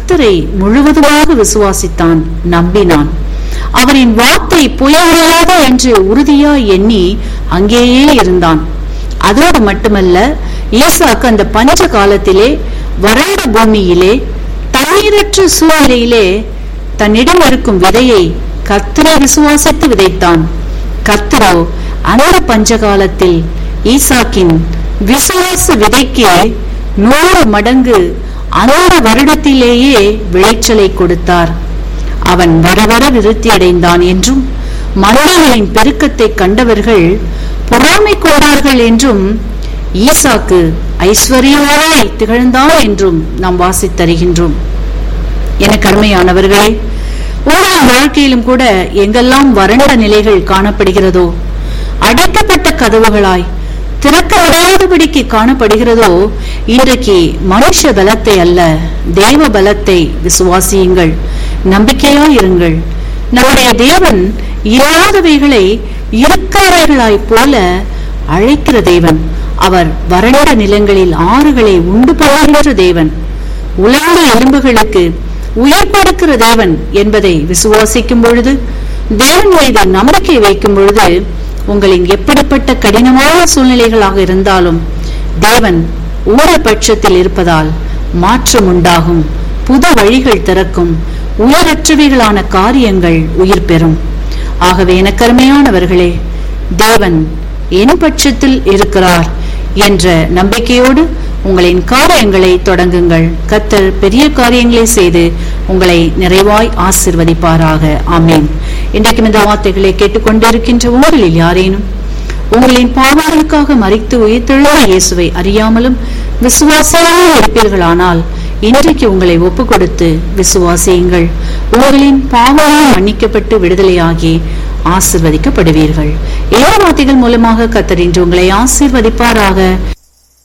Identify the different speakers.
Speaker 1: கர்த்தரை முழுவதுமாக விசுவாசித்தான் நம்பினான் அவரின் வார்த்தை பொய்யாத என்று உறுதியாய் எண்ணி அங்கேயே இருந்தான் அதோடு மட்டுமல்ல ஈசாக்கு அந்த பஞ்ச காலத்திலே வறண்ட பூமியிலே தண்ணீரற்ற சூழ்நிலையிலே தன்னிடம் இருக்கும் விதையை கர்த்தரை விசுவாசித்து விதைத்தான் கர்த்தரோ அந்த பஞ்ச காலத்தில் ஈசாக்கின் விசுவாச விதைக்கு நூறு மடங்கு அந்த வருடத்திலேயே விளைச்சலை கொடுத்தார் அவன் வர வர விருத்தி அடைந்தான் என்றும் மனிதர்களின் பெருக்கத்தை கண்டவர்கள் பொறாமை கொண்டார்கள் என்றும் ஈசாக்கு ஐஸ்வர்யமாய் திகழ்ந்தான் என்றும் நாம் வாசித்தருகின்றோம் என கருமையானவர்களே உங்கள் வாழ்க்கையிலும் கூட எங்கெல்லாம் வறண்ட நிலைகள் காணப்படுகிறதோ அடைக்கப்பட்ட கதவுகளாய் திறக்க முடியாதபடிக்கு காணப்படுகிறதோ இன்றைக்கு மனுஷ பலத்தை அல்ல தேவ பலத்தை விசுவாசியுங்கள் நம்பிக்கையாய் இருங்கள் நம்முடைய தேவன் இல்லாதவைகளை இருக்கிறவர்களாய் போல அழைக்கிற தேவன் அவர் வறண்ட நிலங்களில் ஆறுகளை உண்டு போகின்ற தேவன் உலர்ந்த எலும்புகளுக்கு உயிர் கொடுக்கிற தேவன் என்பதை விசுவாசிக்கும் பொழுது தேவன் மீது நம்பிக்கை வைக்கும் பொழுது உங்களின் எப்படிப்பட்ட கடினமான சூழ்நிலைகளாக இருந்தாலும் தேவன் ஊர பட்சத்தில் இருப்பதால் மாற்றம் உண்டாகும் புது வழிகள் திறக்கும் உயிரற்றவைகளான காரியங்கள் உயிர் பெறும் ஆகவே எனக்கு அருமையானவர்களே தேவன் என் பட்சத்தில் இருக்கிறார் என்ற நம்பிக்கையோடு உங்களின் காரியங்களை தொடங்குங்கள் கத்தர் பெரிய காரியங்களை செய்து உங்களை நிறைவாய் ஆசிர்வதிப்பாராக ஆமேன் இன்றைக்கும் இந்த வார்த்தைகளை கேட்டுக்கொண்டிருக்கின்ற உங்களில் யாரேனும் உங்களின் பாவங்களுக்காக மறித்து உயிர்த்தெழுந்த இயேசுவை அறியாமலும் விசுவாசியாக இருப்பீர்களானால் இன்றைக்கு உங்களை ஒப்பு கொடுத்து விசுவாசியுங்கள் உங்களின் பாவங்கள் மன்னிக்கப்பட்டு விடுதலையாகி ஆசிர்வதிக்கப்படுவீர்கள் ஏழு வார்த்தைகள் மூலமாக கத்தர் இன்று உங்களை ஆசிர்வதிப்பாராக